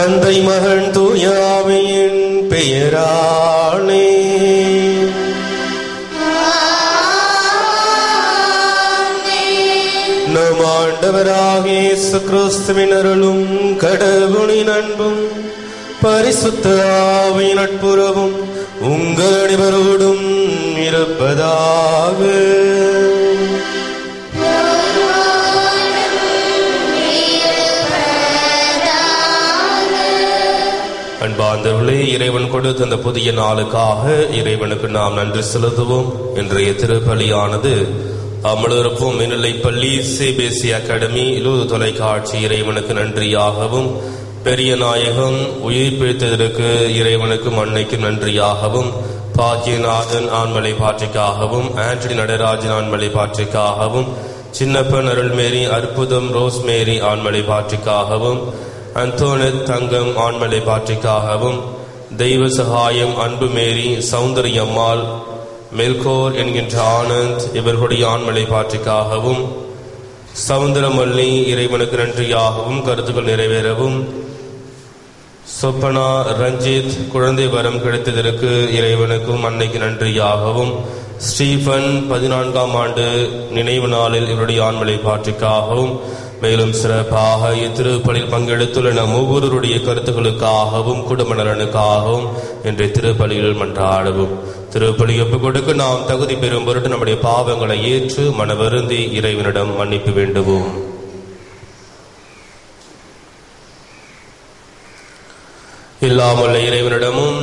தந்தை மகன் தூயாவியின் பெயரானே நம் ஆண்டவராகிய இயேசு கிறிஸ்துவின் அருளும் கடவுளின் அன்பும் பரிசுத்த ஆவியின் நட்புறவும் உங்கள் அனைவரோடும் இருப்பதாக அன்பார்ந்தவர்களே இறைவன் கொடுத்த அந்த புதிய நாளுக்காக இறைவனுக்கு நாம் நன்றி செலுத்துவோம் இன்றைய திருப்பலியானது அமலருப்பும் மேல்நிலை பள்ளி சிபிஎஸ்இ அகாடமி இலூது தொலைக்காட்சி இறைவனுக்கு நன்றியாகவும் பெரிய நாயகம் உயிர் பிழைத்ததற்கு இறைவனுக்கு மண்ணைக்கு நன்றியாகவும் பாக்கியநாதன் ஆண்மலை பாற்றிக்காகவும் ஆண்டனி நடராஜன் ஆண்மலை பாற்றிக்காகவும் சின்னப்பன் அருள்மேரி அற்புதம் ரோஸ்மேரி ஆண்மலை பாற்றிக்காகவும் அந்தோனத் தங்கம் ஆண்மலை பாற்றிக்காகவும் தெய்வ சகாயம் அன்பு மேரி சௌந்தரியம்மாள் மெல்கோர் என்கின்ற ஆனந்த் இவர்களுடைய ஆண்மலை பாற்றிக்காகவும் சவுந்தரமல்லி இறைவனுக்கு நன்றியாகவும் கருத்துக்கள் நிறைவேறவும் சொப்பனா ரஞ்சித் குழந்தை வரம் கிடைத்ததற்கு இறைவனுக்கும் அன்னைக்கு நன்றியாகவும் ஸ்டீஃபன் பதினான்காம் ஆண்டு நினைவு நாளில் இவருடைய ஆண்மலை பாற்றிக்காகவும் மேலும் சிறப்பாக இத்திருப்பலில் பங்கெடுத்துள்ள நம் ஒவ்வொருவருடைய கருத்துக்களுக்காகவும் குடும்ப நலனுக்காகவும் இன்றைய திருப்பலியில் மன்றாடவும் திருப்பலி ஒப்புக் கொடுக்க நாம் தகுதி பெறும் பொருட்டு நம்முடைய பாவங்களை ஏற்று மனவருந்தி இறைவனிடம் மன்னிப்பு வேண்டுவோம் இல்லாமல்ல இறைவனிடமும்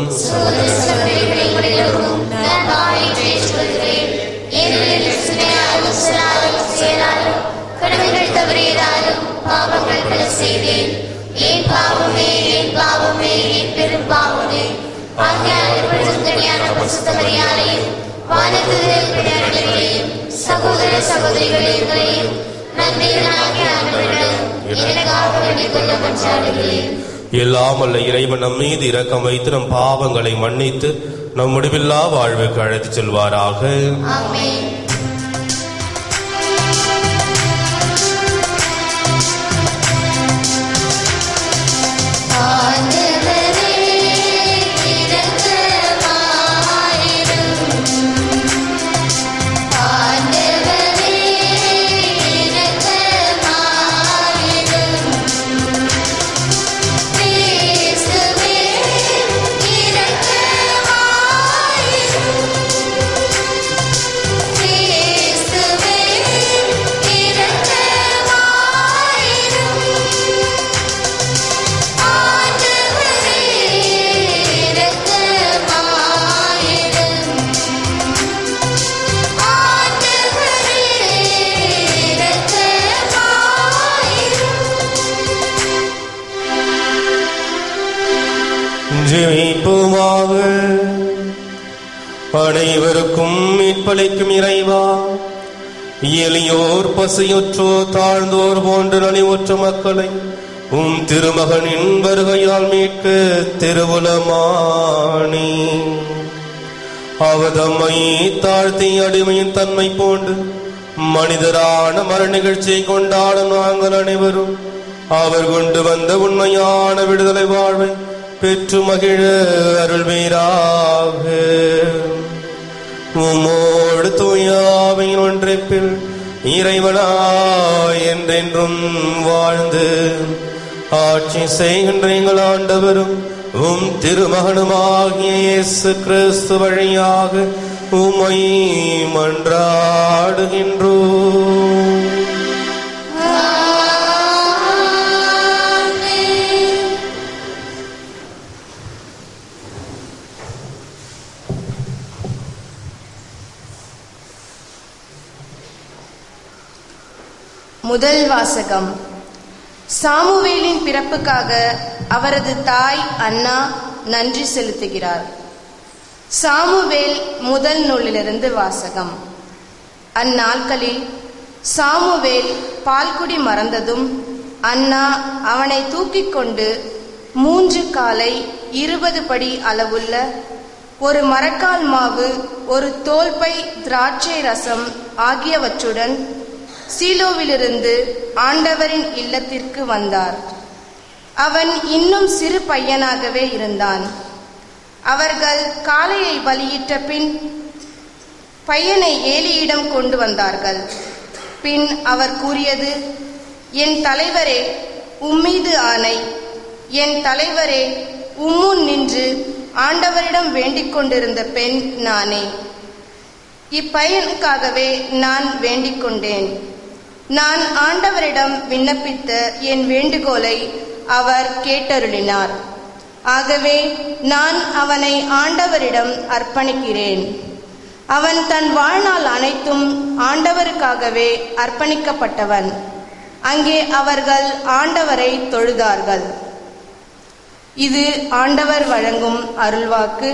கடமைகள் தவறியதாலும் பாவங்கள் பல செய்தேன் ஏன் பாவமே ஏன் பாவமே ஏன் பெரும் பாவமே ஆகையால் பிரசுத்தடியான பரிசுத்தமரியாதையும் வானத்துதர்களையும் சகோதர சகோதரிகளையும் நன்றிகளாகிய ஆண்டவரிடம் எனக்காக வேண்டிக் கொள்ள மன்றாடுகிறேன் இல்லாமல்ல இறைவன் நம் மீது இரக்கம் வைத்து நம் பாவங்களை மன்னித்து நம் முடிவில்லா வாழ்வுக்கு அழைத்துச் செல்வாராக ஆமென் ஆண்டவரே இரக்கமாயிரும் ஆண்டவரே இரக்கமாயிரும் கிறிஸ்துவே இரக்கமாயிரும் கிறிஸ்துவே இரக்கமாயிரும் ஆண்டவரே இரக்கமாயிரும் ஆண்டவரே இரக்கமாயிரும் ஜெயிப்புமாக அனைவருக்கும் மீட்பளிக்கும் இறைவா எளியோர் பசியுற்றோர் தாழ்ந்தோர் போன்ற நலிவுற்ற மக்களை உம் திருமகனின் வருகையால் மீட்க திருவுலமானி அவதம்மை தாழ்த்தி அடிமையின் தன்மை போன்று மனிதரான மர நிகழ்ச்சியை கொண்டாடும் நாங்கள் அனைவரும் அவர் கொண்டு வந்த உண்மையான விடுதலை வாழ்வை பெற்று மகிழ அருள்வீராக உம்மோடு தூயாவின் ஒன்றைப்பில் இறைவனாய் என்றென்றும் வாழ்ந்து ஆட்சி செய்கின்ற எங்கள் ஆண்டவரும் உம் திருமகனுமாகிய இயேசு கிறிஸ்து வழியாக உம்மை மன்றாடுகின்றோம் முதல் வாசகம் சாமுவேலின் பிறப்புக்காக அவரது தாய் அண்ணா நன்றி செலுத்துகிறார் சாமுவேல் முதல் நூலிலிருந்து வாசகம் அந்நாட்களில் சாமுவேல் பால்குடி மறந்ததும் அண்ணா அவனை தூக்கிக் கொண்டு மூன்று காலை இருபது படி அளவுள்ள ஒரு மரக்கால் மாவு ஒரு தோல்பை திராட்சை ரசம் ஆகியவற்றுடன் சீலோவிலிருந்து ஆண்டவரின் இல்லத்திற்கு வந்தார் அவன் இன்னும் சிறு பையனாகவே இருந்தான் அவர்கள் காளையை பலியிட்ட பின் பையனை ஏலியிடம் கொண்டு வந்தார்கள் பின் அவர் கூறியது என் தலைவரே உம்மீது ஆணை என் தலைவரே உம்முன் நின்று ஆண்டவரிடம் வேண்டிக் கொண்டிருந்த பெண் நானே இப்பையனுக்காகவே நான் வேண்டிக் கொண்டேன் நான் ஆண்டவரிடம் விண்ணப்பித்த என் வேண்டுகோளை அவர் கேட்டருளினார் ஆகவே நான் அவனை ஆண்டவரிடம் அர்ப்பணிக்கிறேன் அவன் தன் வாழ்நாள் அனைத்தும் ஆண்டவருக்காகவே அர்ப்பணிக்கப்பட்டவன் அங்கே அவர்கள் ஆண்டவரை தொழுதார்கள் இது ஆண்டவர் வழங்கும் அருள்வாக்கு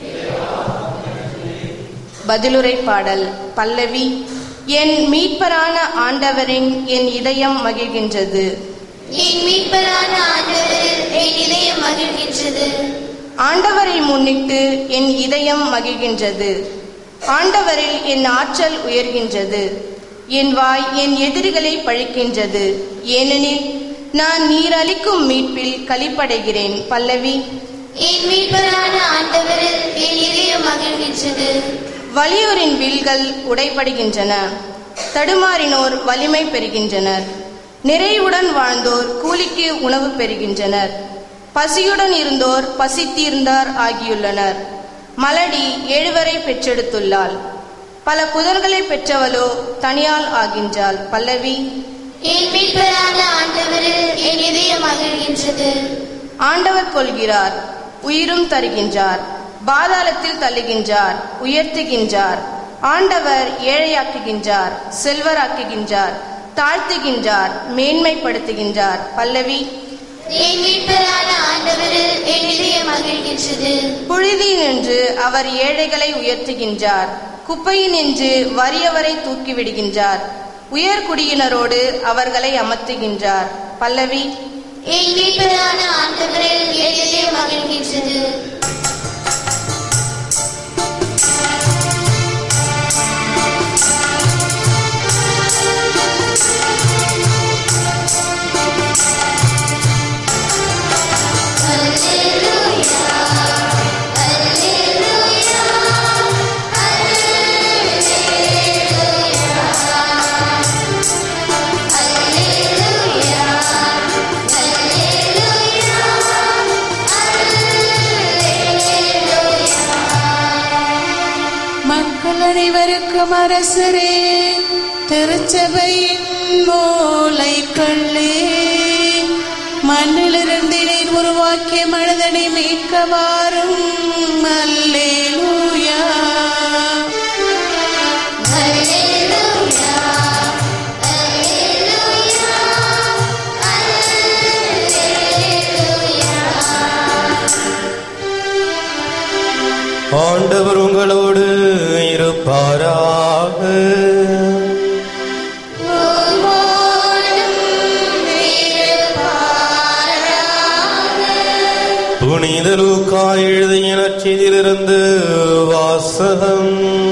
பதிலுரை பாடல் பல்லவி என் மீட்பரான ஆண்டவரின் என் இதயம் மகிழ்கின்றது என் மீட்பரான ஆண்டவரில் என் இதயம் மகிழ்கின்றது ஆண்டவரை முன்னிட்டு என் இதயம் மகிழ்கின்றது ஆண்டவரில் என் ஆற்றல் உயர்கின்றது என் வாய் என் எதிரிகளை பழிக்கின்றது ஏனெனில் நான் நீரளிக்கும் மீட்பில் களிப்படைகிறேன் பல்லவி என் மீட்பரான ஆண்டவரில் என் இதயம் மகிழ்கின்றது வலியோரின் வில்கள் உடைபடுகின்றன தடுமாறினோர் வலிமை பெறுகின்றனர் நிறைவுடன் வாழ்ந்தோர் கூலிக்கு உணவு பெறுகின்றனர் பசியுடன் இருந்தோர் பசி தீர்ந்தார் ஆகியுள்ளனர் மலடி ஏழுவரை பெற்றெடுத்துள்ளாள் பல புதர்களை பெற்றவளோ தனியால் ஆகின்றாள் பல்லவி என் மீட்பரான ஆண்டவரில் என் இதயம் மகிழ்கின்றது ஆண்டவர் கொள்கிறார் உயிரும் தருகின்றார் பாதாளத்தில் தள்ளுகின்றார் உயர்த்துகின்றார் ஆண்டவர் ஏழையாக்குகின்றார் செல்வராக்குகின்றார் தாழ்த்துகின்றார் மேன்மைப்படுத்துகின்றார் பல்லவி என் மீட்பரான ஆண்டவரில் என் இதயம் மகிழ்கின்றது புழுதி நின்று அவர் ஏழைகளை உயர்த்துகின்றார் குப்பையினின்று வறியவரை தூக்கிவிடுகின்றார் உயர்குடியினரோடு அவர்களை அமர்த்துகின்றார் பல்லவி என் மீட்பரான ஆண்டவரில் என் இதயம் மகிழ்கின்றது மக்கள் அனைவருக்கும் அரசரே திருச்சபையின் மூளை கள்ளே மண்ணிலிருந்து நீர் உருவாக்கிய மனிதனை மீட்க வாரும் அல்லேலூயா ஆண்டவர் உங்களோடு இருப்பாராக புனித லூக்கா எழுதிய நற்செய்தியிலிருந்து வாசகம்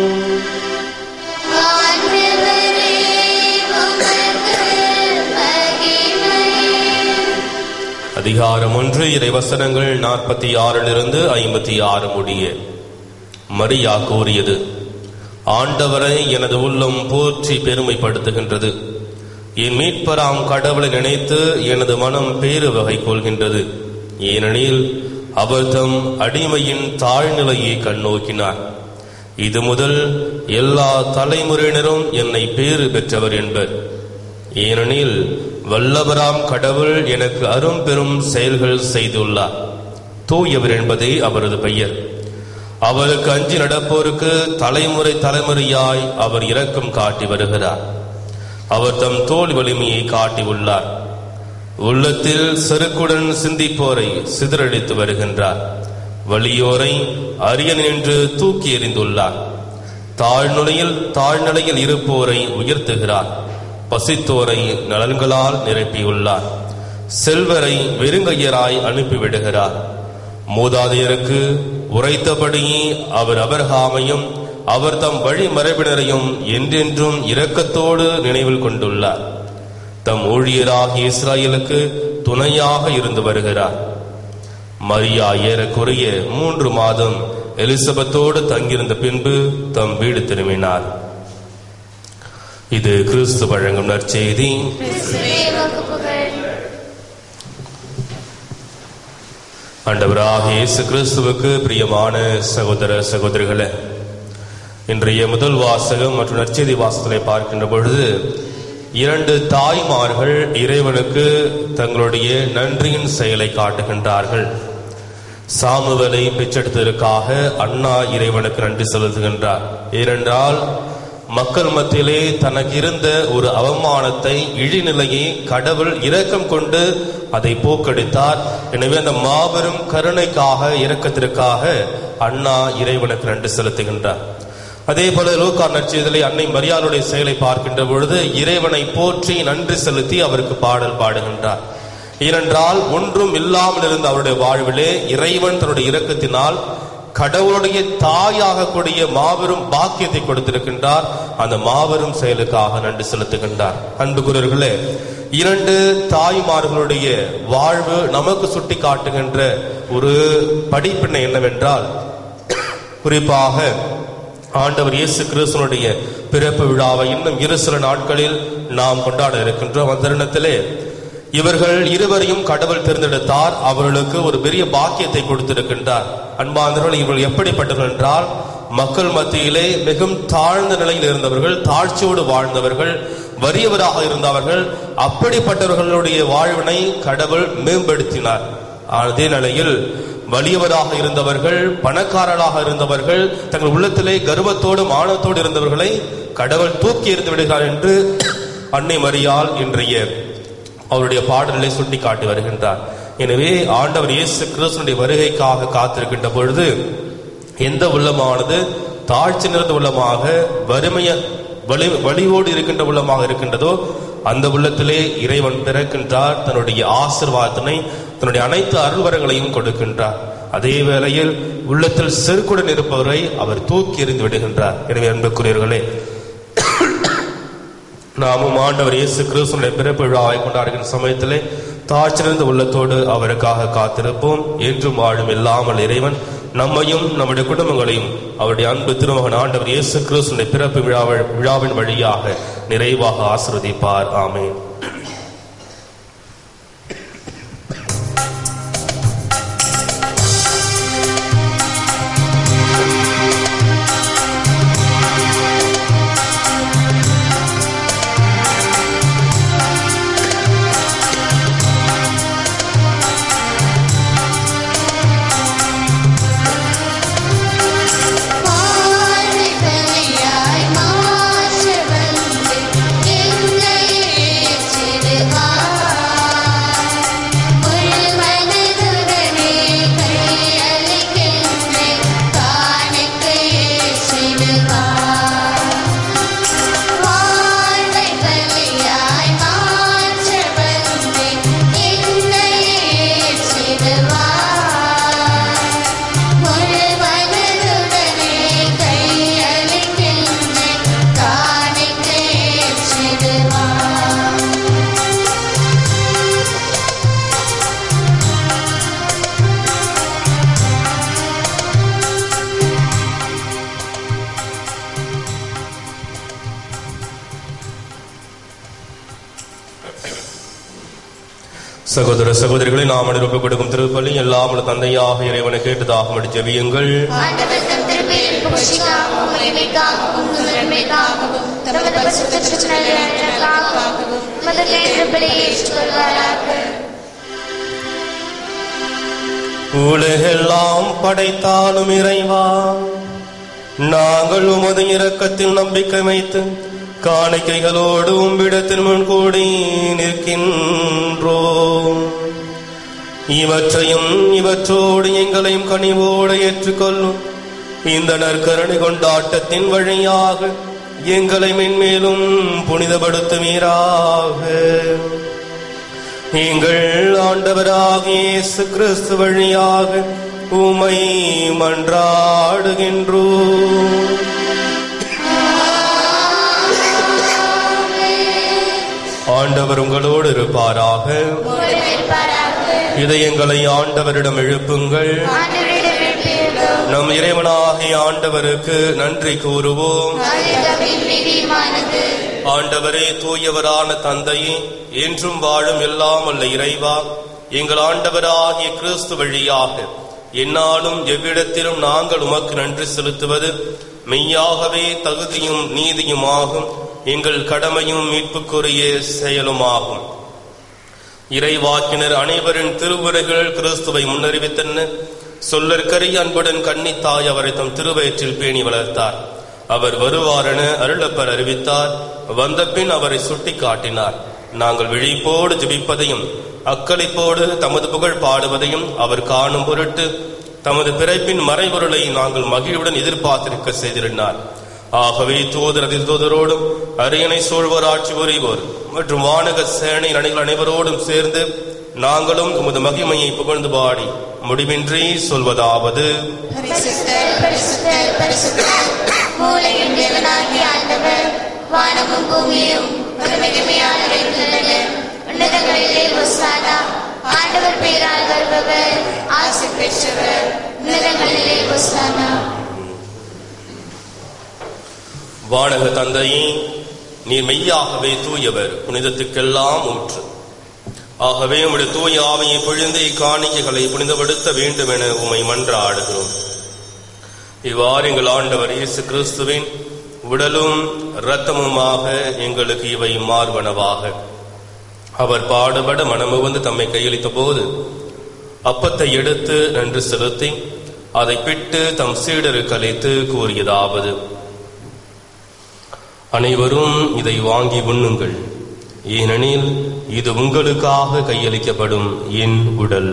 அதிகாரம் ஒன்று இறைவசனங்கள் நாற்பத்தி ஆறிலிருந்து ஐம்பத்தி ஆறு முடிய மரியா கூறியது ஆண்டவரை எனது உள்ளம் போற்றி பெருமைப்படுத்துகின்றது என் மீட்பராம் கடவுளை நினைத்து எனது மனம் பேறு வகை கொள்கின்றது ஏனெனில் அவர் தம் அடிமையின் தாழ்நிலையை கண்ணோக்கினார் இது முதல் எல்லா தலைமுறையினரும் என்னை பேறு பெற்றவர் என்பர் ஏனெனில் வல்லவராம் கடவுள் எனக்கு அரும் பெரும் செயல்கள் செய்துள்ளார் தூயவர் என்பதே அவரது பெயர் அவருக்கு அஞ்சி நடப்போருக்கு தலைமுறை தலைமுறையாய் அவர் இரக்கம் காட்டி வருகிறார் அவர் தம் தோல் வலிமையை காட்டியுள்ளார் உள்ளத்தில் செருக்குடன் சிந்திப்போரை சிதறடித்து வருகின்றார் வலியோரை அரிய நின்று தூக்கி எறிந்துள்ளார் தாழ்நிலையில் தாழ்நிலையில் இருப்போரை உயர்த்துகிறார் பசித்தோரை நலன்களால் நிரப்பியுள்ளார் செல்வரை வெறுங்கையராய் அனுப்பிவிடுகிறார் மூதாதையருக்கு உரைத்தபடியே அவர் அபர்ஹாமையும் அவர் தம் வழி மரபினரையும் என்றென்றும் இரக்கத்தோடு நினைவில் கொண்டுள்ளார் தம் ஊழியராகிய இஸ்ராயலுக்கு துணையாக இருந்து வருகிறார் மரியா ஏறக்குறைய மூன்று மாதம் எலிசபெத்தோடு தங்கியிருந்த பின்பு தம் வீடு திரும்பினார் இது கிறிஸ்து வழங்கும் நற்செய்தி தேவக்கு புகழ் ஆண்டவராக இயேசு கிறிஸ்துவுக்கு பிரியமான சகோதர சகோதரிகளே இன்றைய முதல் வாசகம் மற்றும் நற்செய்தி வாசகத்தை பார்க்கின்ற பொழுது இரண்டு தாய்மார்கள் இறைவனுக்கு தங்களுடைய நன்றியின் செயலை காட்டுகின்றார்கள் சாமுவேலை பெற்றெடுத்ததற்காக அண்ணா இறைவனுக்கு நன்றி செலுத்துகின்றார் ஏனென்றால் மக்கள் மத்தியிலே தனக்கு இருந்த ஒரு அவமானத்தை இழிநிலையை கடவுள் இரக்கம் கொண்டு அதை போக்கடித்தார் எனவே அந்த மாபெரும் கருணைக்காக இரக்கத்திற்காக அண்ணா இறைவனுக்கு நன்றி செலுத்துகின்றார் அதே போல லூக்கா நற்செய்தலை அன்னை மரியாளுடைய செயலை பார்க்கின்ற பொழுது இறைவனை போற்றி நன்றி செலுத்தி அவருக்கு பாடல் பாடுகின்றார் ஏனென்றால் ஒன்றும் இல்லாமல் இருந்த அவருடைய வாழ்விலே இறைவன் தன்னுடைய இரக்கத்தினால் கடவுளுடைய தாயாக கூடிய மாபெரும் பாக்கியத்தை கொடுத்திருக்கின்றார் அந்த மாபெரும் செயலுக்காக நன்றி செலுத்துகின்றார் அன்புக்குரியவர்களே இரண்டு தாய்மார்களுடைய வாழ்வு நமக்கு சுட்டி காட்டுகின்ற ஒரு படிப்பினை என்னவென்றால் குறிப்பாக ஆண்டவர் இயேசு கிறிஸ்துவனுடைய பிறப்பு விழாவை இன்னும் இரு சில நாட்களில் நாம் கொண்டாட இருக்கின்றோம் அந்த தருணத்திலே இவர்கள் இருவரையும் கடவுள் தேர்ந்தெடுத்தார் அவர்களுக்கு ஒரு பெரிய பாக்கியத்தை கொடுத்திருக்கின்றார் அன்பாந்தர்கள் இவர்கள் எப்படிப்பட்டவர்கள் என்றால் மக்கள் மத்தியிலே மிகவும் தாழ்ந்த நிலையில் இருந்தவர்கள் தாழ்ச்சியோடு வாழ்ந்தவர்கள் வறியவராக இருந்தவர்கள் அப்படிப்பட்டவர்களுடைய வாழ்வினை கடவுள் மேம்படுத்தினார் அதே நிலையில் வலியவராக இருந்தவர்கள் பணக்காரராக இருந்தவர்கள் தங்கள் உள்ளத்திலே கர்வத்தோடு மானத்தோடு இருந்தவர்களை கடவுள் தூக்கி எறிந்து விடுகிறார் என்று அன்னை மரியாள் இன்றைய அவருடைய பாடலை சுட்டி காட்டி வருகின்றார் எனவே ஆண்டவர் இயேசு கிறிஸ்துனுடைய வருகைக்காக காத்திருக்கின்ற பொழுது எந்த உள்ளமானது தாழ்ச்சி நிறைந்த உள்ளமாக வறுமைய வலி வலியோடு இருக்கின்ற உள்ளமாக இருக்கின்றதோ அந்த உள்ளத்திலே இறைவன் பிறக்கின்றார் தன்னுடைய ஆசிர்வாதத்தினை தன்னுடைய அனைத்து அருள்வரங்களையும் கொடுக்கின்றார் அதே வேளையில் உள்ளத்தில் செருக்குடன் இருப்பவரை அவர் தூக்கி எறிந்து விடுகின்றார் எனவே அன்புக்குரியவர்களே நாமும் ஆண்டவர் இயேசு கிறிஸ்துடைய பிறப்பு விழாவை கொண்டாடுகின்ற சமயத்திலே தாழ்ச்சிறந்த உள்ளத்தோடு அவருக்காக காத்திருப்போம் என்றும் வாழும் இல்லாமல் இறைவன் நம்மையும் நம்முடைய குடும்பங்களையும் அவருடைய அன்பு திருமகன் ஆண்டவர் இயேசு கிறிஸ்துடைய பிறப்பு விழாவை விழாவின் வழியாக நிறைவாக ஆசிர்வதிப்பார் ஆமென் வாழ்விலையாய் மாற்ற வந்து என்னையே சிறுவாய் முழுமனதுடனே கையளிக்கின்றே காணிக்கையே சிறுவாய் வாழ்வை பலியாய் மாற்ற வந்து என்னையே சிறுவாய் முழுமனதுடனே கையளிக்கின்றே காணிக்கையே சிறுவாய் சகோதர சகோதரிகளை நாம் அனுப்ப கொடுக்கும் திருப்பலி எல்லாம் உள்ள தந்தையாக இறைவனை கேட்டதாக ஜெபியுங்கள் ஆண்டவர் தம் திருப்பெயரில் புகழ்ச்சிக்காகவும் மகிமைக்காகவும் நன்மைக்காகவும் தமது பரிசுத்த திருச்சனங்களுக்காகவும் மது கேட்டபடி ஏற்றுக்கொள்வாராக உலகெல்லாம் படைத்தாலும் இறைவா நாங்கள் உமது இரக்கத்தில் நம்பிக்கை வைத்து காணிக்கைகளோடு உம்மிடத்தில் முன் கூடி நிற்கின்றோம் இவற்றையும் இவற்றோடு எங்களையும் கனிவோடு ஏற்றுக்கொள்ளும் இந்த நற்கரணை கொண்டாட்டத்தின் வழியாக எங்களை மென்மேலும் புனிதப்படுத்துவீராக எங்கள் ஆண்டவராக இயேசு கிறிஸ்து வழியாக உமை மன்றாடுகின்றோம் ஆண்டவர் உங்களோடு இருப்பாராக உங்களுடன் இருப்பாராக. இதயங்களை ஆண்டவரிடம் எழுப்புங்கள் ஆண்டவரிடம் எழுப்பியுள்ளோம். நம் இறைவனாகிய ஆண்டவருக்கு நன்றி கூறுவோம் அது தகுதியும் நீதியுமானது. ஆண்டவரே தூயவரான தந்தையே என்றும் வாழும் எல்லாம் அல்ல இறைவா எங்கள் ஆண்டவராகிய கிறிஸ்து வழியாக என்னாலும் எவ்விடத்திலும் நாங்கள் உமக்கு நன்றி செலுத்துவது மெய்யாகவே தகுதியும் நீதியுமாகும் எங்கள் கடமையும் மீட்புக்குரிய செயலுமாகும் இறைவாக்கினர் அனைவரின் திருவுரைகள் கிறிஸ்துவை முன்னறிவித்தன சொல்லற்கரிய அன்புடன் கன்னித்தாய் அவரை தம் திருவயிற்றில் பேணி வளர்த்தார் அவர் வருவாரென அருளப்பர் அறிவித்தார் வந்தபின் அவரை சுட்டிக் காட்டினார் நாங்கள் விழிப்போடு ஜெபிப்பதையும் அக்களிப்போடு தமது புகழ் பாடுவதையும் அவர் காணும் பொருட்டு தமது பிறப்பின் மறைபொருளை நாங்கள் மகிழ்வுடன் எதிர்பார்த்திருக்க செய்திருந்தார் ஆகவே தூதர் அதிர்தூதரோடும் அரியணை சூழ்வோர் ஆட்சி புரிவோர் மற்றும் வானக சேனை அணிகள் அனைவரோடும் சேர்ந்து நாங்களும் உமது மகிமையை புகழ்ந்து பாடி முடிவின்றி சொல்வதாவது பரிசுத்தர், பரிசுத்தர், பரிசுத்தர். மூலையின் தேவனாகிய ஆண்டவர் வானமும் பூமியும் ஒரு மகிமையான வைத்துள்ளன உன்னதங்களிலே ஒசானா ஆண்டவர் பேரால் வருபவர் ஆசி பெற்றவர் உன்னதங்களிலே ஒசானா வானக தந்தையே நீர் மெய்யாகவே தூயவர் புனிதத்துக்கெல்லாம் ஊற்று ஆகவே உம்முடைய தூய ஆவையை பொழிந்து இக்காணிக்கைகளை புனிதப்படுத்த வேண்டும் என உமை மன்றாடுகிறோம் இவ்வாறு எங்கள் ஆண்டவர் இயேசு கிறிஸ்துவின் உடலும் இரத்தமுமாக எங்களுக்கு இவை மார்பனவாக அவர் பாடுபட மனமுவந்து தம்மை கையளித்த போது அப்பத்தை எடுத்து நன்று செலுத்தி அதை பிட்டு தம் சீடருக்கு அளித்து கூறியதாவது அனைவரும் இதை வாங்கி உண்ணுங்கள் ஏனெனில் இது உங்களுக்காக கையளிக்கப்படும் என் உடல்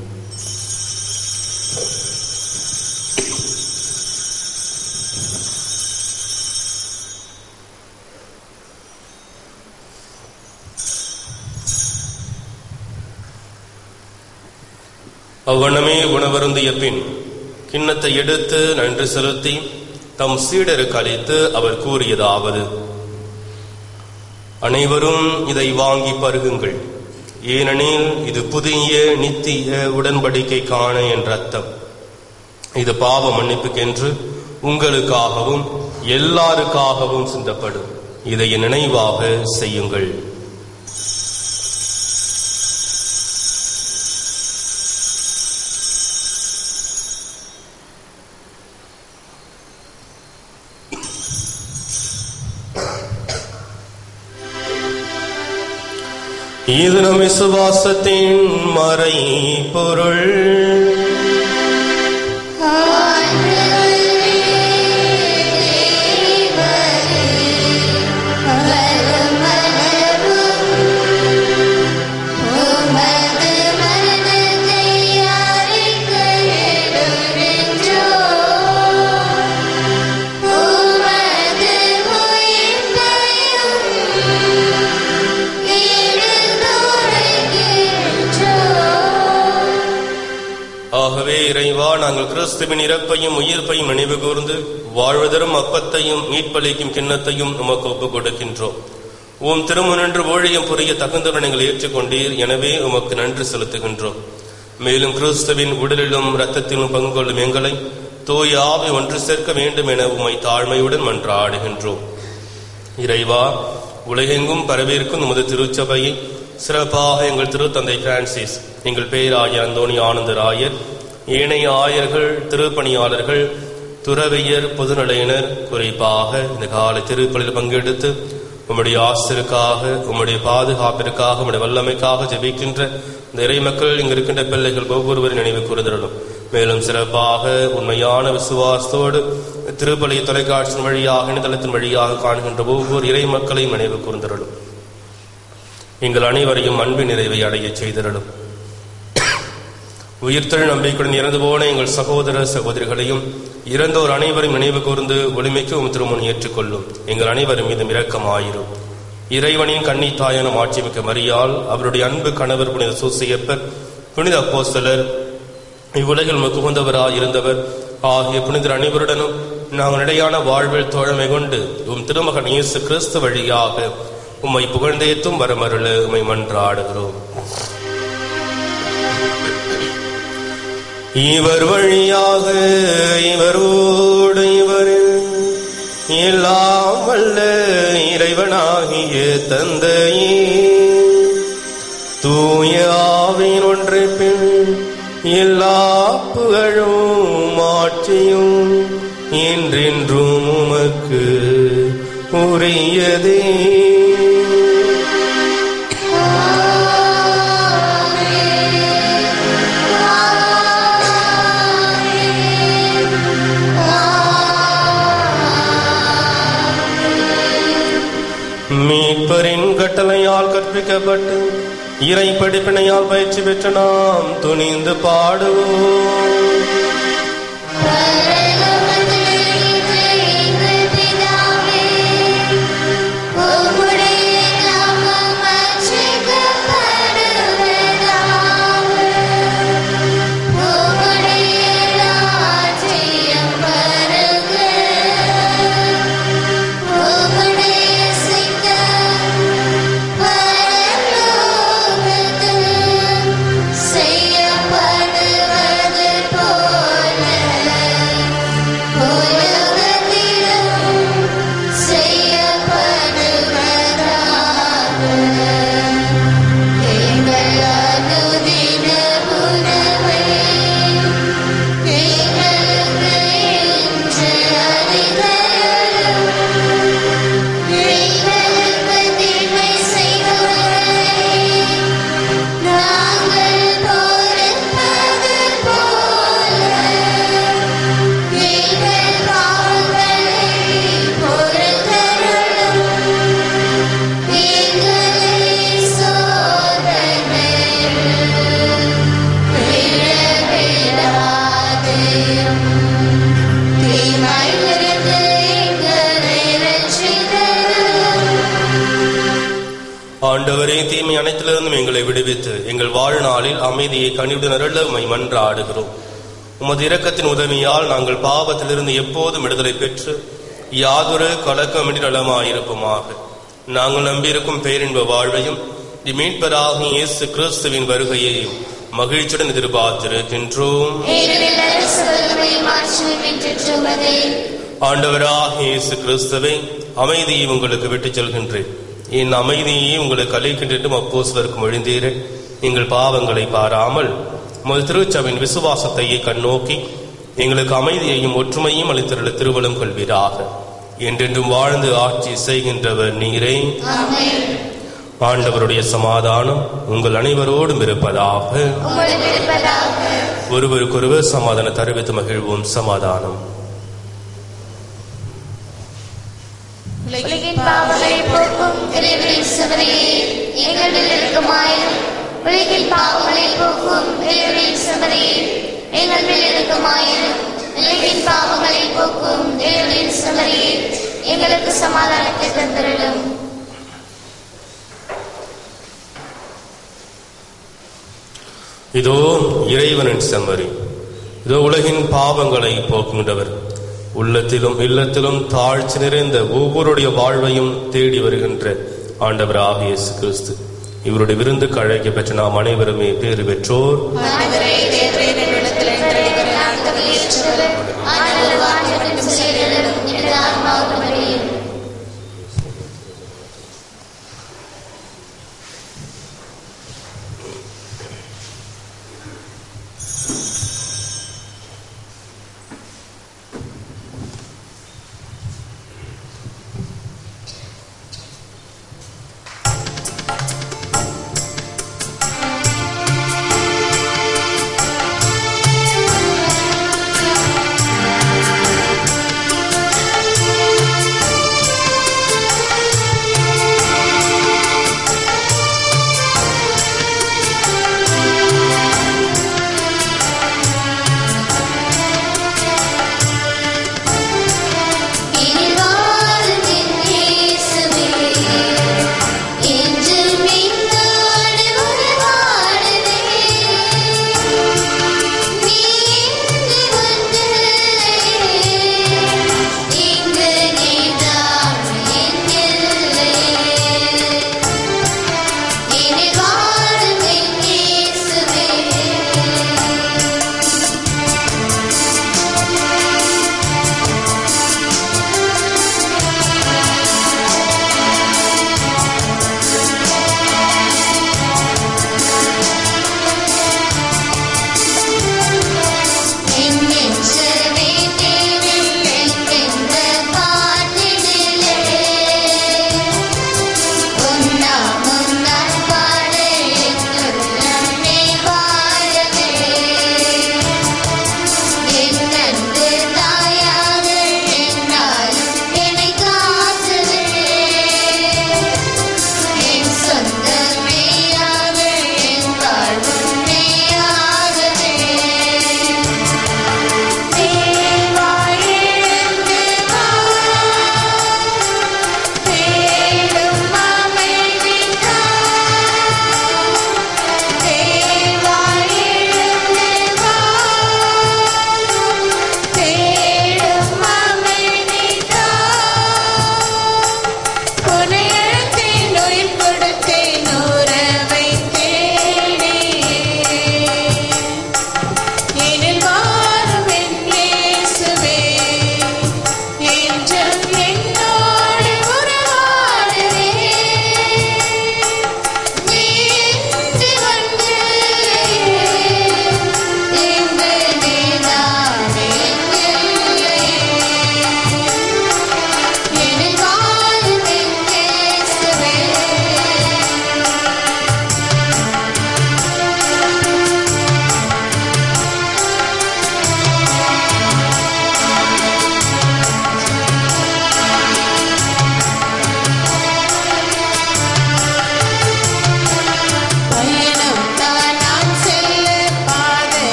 அவ்வண்ணமே உணவருந்திய பின் கிண்ணத்தை எடுத்து நன்றி செலுத்தி தம் சீடருக்கு அளித்து அவர் கூறியதாவது அனைவரும் இதை வாங்கி பருகுங்கள் ஏனெனில் இது புதிய நித்திய உடன்படிக்கைக்கான என்ற அர்த்தம் இது பாவ மன்னிப்புக்கென்று உங்களுக்காகவும் எல்லாருக்காகவும் சிந்தப்படும் இதை நினைவாக செய்யுங்கள் இது நம் விசுவாசத்தின் மறை பொருள் ஆகவே இறைவா நாங்கள் கிறிஸ்துவின் இறப்பையும் உயிர்ப்பையும் நினைவு கூர்ந்து வாழ்வதரும் அப்பத்தையும் மீட்பளிக்கும் கிண்ணத்தையும் உமக்கு ஒப்புக் கொடுக்கின்றோம் உம் திருமுனின்று ஊழியம் புரிய தகுந்தவரை நீங்கள் ஏற்றுக்கொண்டீர் எனவே உமக்கு நன்றி செலுத்துகின்றோம் மேலும் கிறிஸ்துவின் உடலிலும் இரத்தத்திலும் பங்கு கொள்ளும் எங்களை தூய ஆவி ஒன்று சேர்க்க வேண்டும் என உம்மை தாழ்மையுடன் மன்றாடுகின்றோம் இறைவா உலகெங்கும் பரவியிருக்கும் உமது திருச்சபையை சிறப்பாக எங்கள் திருத்தந்தை பிரான்சிஸ் எங்கள் பேராயர் அந்தோணி ஆனந்தராயர் ஏனைய ஆயர்கள் திருப்பணியாளர்கள் துறவியர் பொதுநிலையினர் குறிப்பாக இந்த கால திருப்பலில் பங்கெடுத்து உம்முடைய ஆசிற்காக உம்முடைய பாதுகாப்பிற்காக உம்முடைய வல்லமைக்காக ஜெபிக்கின்ற இந்த இறை மக்கள் இங்கு இருக்கின்ற பிள்ளைகள் ஒவ்வொருவரும் நினைவு கூர்ந்திடணும் மேலும் சிறப்பாக உண்மையான விசுவாசத்தோடு திருப்பலி தொலைக்காட்சியின் வழியாக இணையதளத்தின் வழியாக காண்கின்ற ஒவ்வொரு இறை மக்களையும் நினைவு கூர்ந்திடணும் எங்கள் அனைவரையும் அன்பின் நிறைவை அடையச் செய்திடலும் உயிர்த்தெழு நம்பிக்கையுடன் இறந்து போன எங்கள் சகோதர சகோதரிகளையும் இறந்தோர் அனைவரும் நினைவு கூர்ந்து ஒளிமைக்கு உம் திருமணம் ஏற்றுக்கொள்ளும் எங்கள் அனைவரும் மீதும் இரக்கமாயிரும் இறைவனின் கன்னி தாயான மாட்சிமிக்க மரியால் அவருடைய அன்பு கணவர் புனித சூசியப்பர் புனித அப்போஸ்தலர் இவ்வுலகில் முகுந்தவராய் இருந்தவர் ஆகிய புனிதர் அனைவருடனும் நாங்கள் நிலையான வாழ்வில் தோழமை கொண்டு உம் திருமகன் இயேசு கிறிஸ்து வழியாக உம்மை புகழ்ந்தேத்தும் வரமருள உம்மை மன்றாடுகிறோம் இவர் வழியாக இவரோடு இவரில் எல்லாம் வல்ல இறைவனாகிய தந்தையே தூய ஆவின் ஒன்று பின் எல்லா புகழும் ஆட்சியும் என்றென்றும் உமக்கு உரியதே மீட்பரின் கட்டளையால் கற்பிக்கப்பட்டு இறை படிப்பினையால் பயிற்சி பெற்ற நாம் துணிந்து பாடுவோம் செய்யப்படுவது போல உலகத்திலும் செய்யப்படுவதாக எங்கள் அனுதின உணவை எங்களுக்கு இன்று அளித்தருளும். எங்களுக்கு தீமை செய்தவர்களை நாங்கள் பொறுப்பது போல எங்கள் பாவங்களை பொறுத்தருளும். எங்களை சோதனையில் விழவிடாதேயும். தீமையிலிருந்து எங்களை ரட்சித்தருளும். ஆண்டவரே தீமை அனைத்திலிருந்தும் எங்களை விடுவித்து எங்கள் வாழ்நாளில் அமைதியை கனிவுடன் அருள உம்மை மன்றாடுகிறோம் உமது இரக்கத்தின் உதவியால் நாங்கள் பாவத்திலிருந்து எப்போதும் விடுதலை பெற்று யாதொரு கலக்கமின்றி நலமாயிருப்போமாக நாங்கள் நம்பியிருக்கும் பேரின்ப வாழ்வையும் மீட்பராகிய இயேசு கிறிஸ்துவின் வருகையையும் மகிழ்ச்சியுடன் எதிர்பார்த்திருக்கின்றோம் ஏனெனில் அரசு வல்லமை மாட்சிமை வென்றுள்ளதே. ஆண்டவராக இயேசு கிறிஸ்துவை அமைதியை உங்களுக்கு விட்டுச் செல்கின்றேன் என் அமைதியை உங்களுக்கு அளிக்கின்றேன் அப்போஸ்தலருக்கு மொழிந்தீரேன் எங்கள் பாவங்களை பாராமல் உமது திருச்சபையின் விசுவாசத்தையே கண்ணோக்கி எங்களுக்கு அமைதியையும் ஒற்றுமையும் அளித்திருள்ள திருவலம் கொள்வீராக என்றென்றும் வாழ்ந்து ஆட்சி செய்கின்றவர் நீரே ஆமென். ஆண்டவருடைய சமாதானம் உங்கள் அனைவரோடும் இருப்பதாக உம்மோடு இருப்பதாக. ஒருவருக்கொருவர் சமாதான தெரிவித்து மகிழ்வோம் சமாதானம் உலகின் பாவங்களை போக்கும் இறைவனின் சுவரையே எங்கள் மேல் இருக்குமாயிரும் உலகின் பாவங்களை போக்கும் இறைவனின் சுவரையே எங்கள் மேல் இருக்குமாயிரும் உலகின் பாவங்களை போக்கும் இறைவனின் சுவரையே எங்களுக்கு சமாதானத்தை தந்திரலும் இதோ இறைவனின் செம்மறி இதோ உலகின் பாவங்களை போக்குகின்றவர் உள்ளத்திலும் இல்லத்திலும் தாழ்ச்சி நிறைந்த ஒவ்வொருடைய வாழ்வையும் தேடி வருகின்ற ஆண்டவராக இயேசு கிறிஸ்து இவருடைய விருந்துக்கு அழைக்க பெற்ற நாம் அனைவருமே பேறு பெற்றோர் ஆண்டவரே தேவரே என்னிடத்தில் என்றழைக்கிற நான் தகுதியற்றவர் ஆனால் வார்த்தைகளும் செயல்களும் எனது ஆன்மாவுக்கு வழியும் ஆ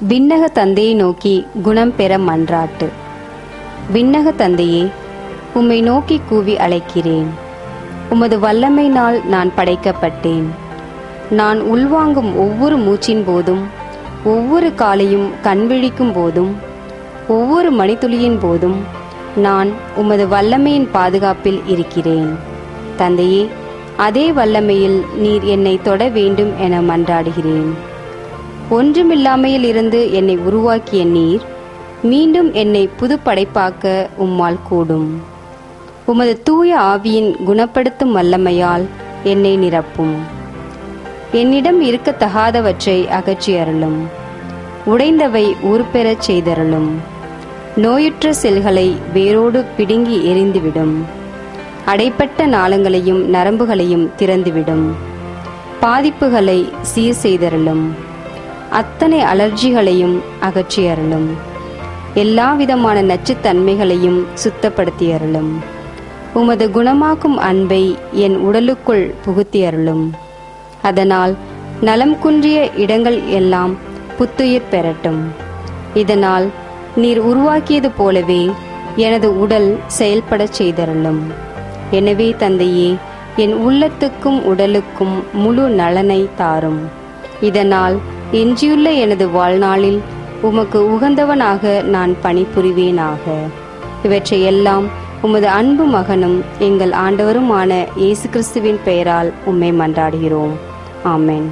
விண்ணக தந்தையை நோக்கி குணம் பெற மன்றாட்டு விண்ணக தந்தையே உம்மை நோக்கி கூவி அழைக்கிறேன் உமது வல்லமையினால் நான் படைக்கப்பட்டேன் நான் உள்வாங்கும் ஒவ்வொரு மூச்சின் போதும் ஒவ்வொரு காலையும் கண்விழிக்கும் போதும் ஒவ்வொரு மணித்துளியின் போதும் நான் உமது வல்லமையின் பாதுகாப்பில் இருக்கிறேன் தந்தையே அதே வல்லமையில் நீர் என்னை தொட வேண்டும் என மன்றாடுகிறேன் ஒன்றுமில்லாமையில் இருந்து என்னை உருவாக்கிய நீர் மீண்டும் என்னை புது படைப்பாக்க உம்மால் கூடும் உமது தூய ஆவியின் குணப்படுத்தும் வல்லமையால் என்னை நிரப்பும் என்னிடம் இருக்கத்தகாதவற்றை அகற்றி அருளும் உடைந்தவை ஊர்பெறச் செய்தருளும் நோயுற்ற செல்களை வேரோடு பிடுங்கி எரிந்துவிடும் அடைப்பட்ட நாளங்களையும் நரம்புகளையும் திறந்துவிடும் பாதிப்புகளை சீர் செய்தருளும் அத்தனை அலர்ஜிகளையும் அகற்றி அருளும் எல்லா விதமான நச்சுத்தன்மைகளையும் சுத்தப்படுத்தி அருளும் உமது குணமாக்கும் அன்பை என் உடலுக்குள் புகுத்தி அருளும் அதனால் நலம் குன்றிய இடங்கள் எல்லாம் புத்துயிர் பெறட்டும் இதனால் நீர் உருவாக்கியது போலவே எனது உடல் செயல்படச் செய்தருளும் எனவே தந்தையே என் உள்ளத்துக்கும் உடலுக்கும் முழு நலனை தாரும் இதனால் எஞ்சியுள்ள எனது வாழ்நாளில் உமக்கு உகந்தவனாக நான் பணிபுரிவேனாக இவற்றையெல்லாம் உமது அன்பு மகனும் எங்கள் ஆண்டவருமான இயேசு கிறிஸ்துவின் பெயரால் உம்மை மன்றாடுகிறோம் ஆமென்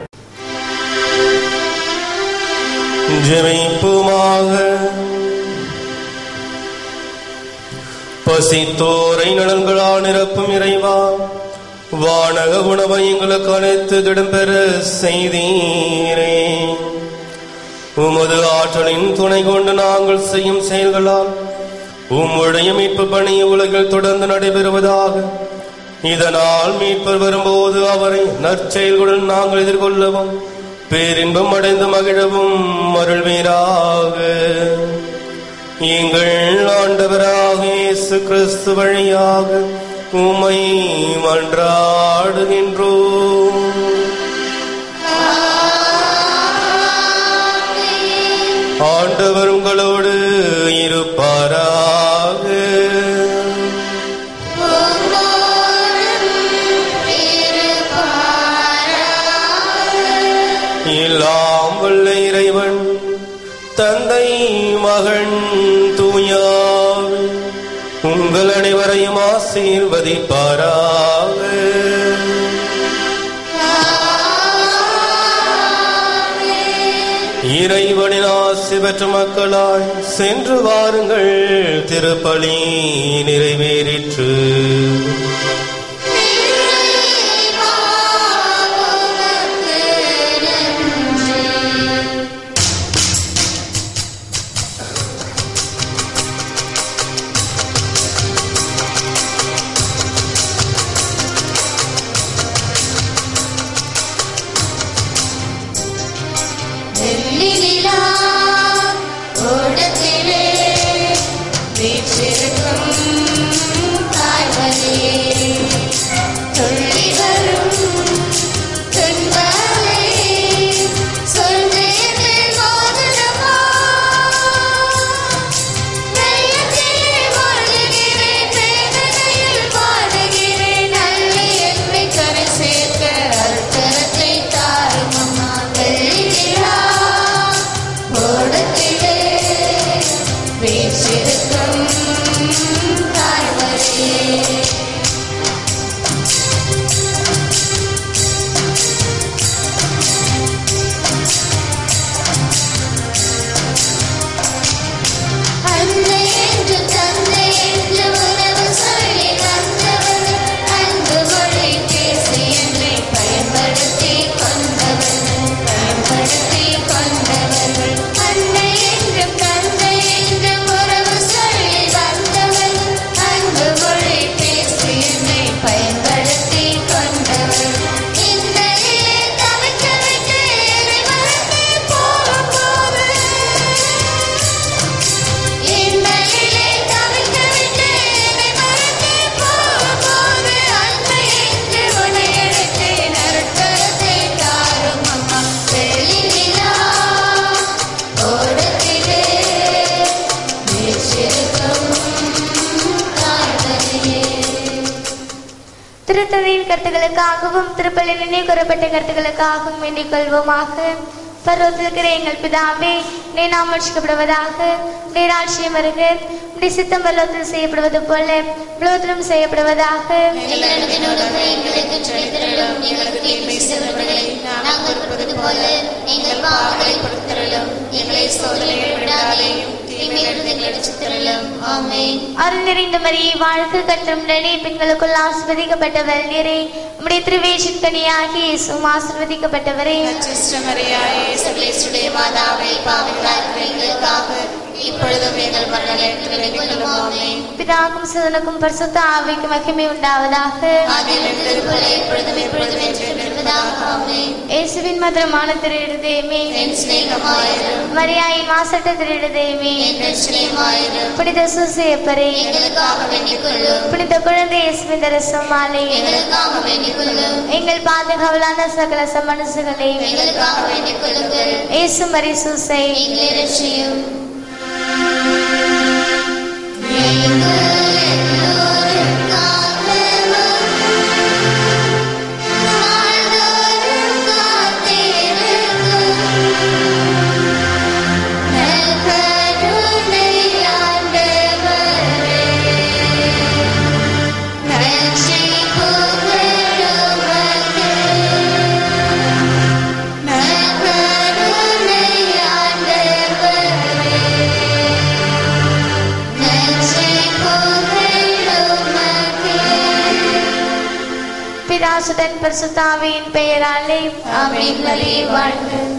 ஜெபிப்புமாக பசித்தோரை நலன்களால் நிரப்பும் இறைவா வானக உணவை எங்களுக்கு அனைத்து திடம்பெற செய்தீரே உமது ஆற்றலின் துணை கொண்டு நாங்கள் செய்யும் செயல்களால் உம்முடைய மீட்பு பணி உலகில் தொடர்ந்து நடைபெறுவதாக இதனால் மீட்பர் வரும்போது அவரை நற்செயல்களுடன் நாங்கள் எதிர்கொள்ளவும் பேரின்பம் அடைந்து மகிழவும் அருள்வீராக எங்கள் ஆண்டவராக இயேசு கிறிஸ்து வழியாக உமை மன்றாடுகின்றோம் ஆண்டவர் உங்களோடு இருப்பாராக எல்லாம் வல்ல இறைவன் தந்தை மகன் தூயார் உங்கள் அனைவரையும் ஆசீர்வதிப்பாராக இறைவனின் ஆசி பெற்ற மக்களாய் சென்று வாருங்கள் திருப்பலி நிறைவேறிற்று வெள்ளி நிலா ஓடத்திலே வீற்றிருக்கும் தாய்மொழியே திருத்தந்தையின் கருத்துக்களுக்காகவும் திருப்பலி நினைவு கூறப்பட்ட கருத்துக்களுக்காகவும் வேண்டிக் கொள்வோமாக பருவத்திருக்கிற எங்கள் பிதாவே நீ நாம் ரட்சிக்கப்படுவதாக நீ ராட்சியம் வருக உடைய சித்தம் பருவத்தில் செய்யப்படுவது போல உலகத்திலும் செய்யப்படுவதாக எங்களுக்கு கிடைத்திரளும் எங்களுக்கு தீமை செய்தவர்களை நாங்கள் பொறுப்பது போல எங்கள் பாவங்களை பொறுத்திரளும் எங்களை சோதனைகள் விடாதேயும் தீமையிலிருந்து எங்களை ரட்சித்திரளும் ஆமென் அருள் நிறைந்த மரியை வாழ்க்கை கற்றும் நடி பெண்களுக்குள் ஆசிர்வதிக்கப்பட்டவர் நீரே உம்முடைய திருவேஷன் கனியாகி இயேசுவும் ஆசிர்வதிக்கப்பட்டவரே மரியாயே சகலேசுடைய மாதாவை பாவிகளாக எங்களுக்காக இப்பொழுதும் எங்கள் மரண நேரத்தில் வேண்டிக் ஆமென் பிதாக்கும் சுதனுக்கும் பரிசுத்த ஆவிக்கு மகிமை உண்டாவதாக ஆதியில் இருந்தது போல இப்பொழுதும் எப்பொழுதும் என்று இருப்பதாக ஆமென் இயேசுவின் மதுரமான திருடுதேமே என் சிநேகமாயிரும் மரியாயின் மாசட்ட திருடுதேமே என் ரட்சணியமாயிரும் புனித சுசேப்பரே எங்களுக்காக வேண்டிக் கொள்ளும் புனித குழந்தை இயேசுவின் தரசமாலே எங்களுக்காக வேண்டிக் கொள்ளும் எங்கள் பாதுகாவலான சகல சமனசுகளே எங்களுக்காக வேண்டிக் கொள்ளுங்கள் இயேசு மரி சூசை எங்களை ரட்சியும் பிதாசுடன் பரிசுத்தாவியின் பெயராலே ஆமென். மரியே வாழ்க.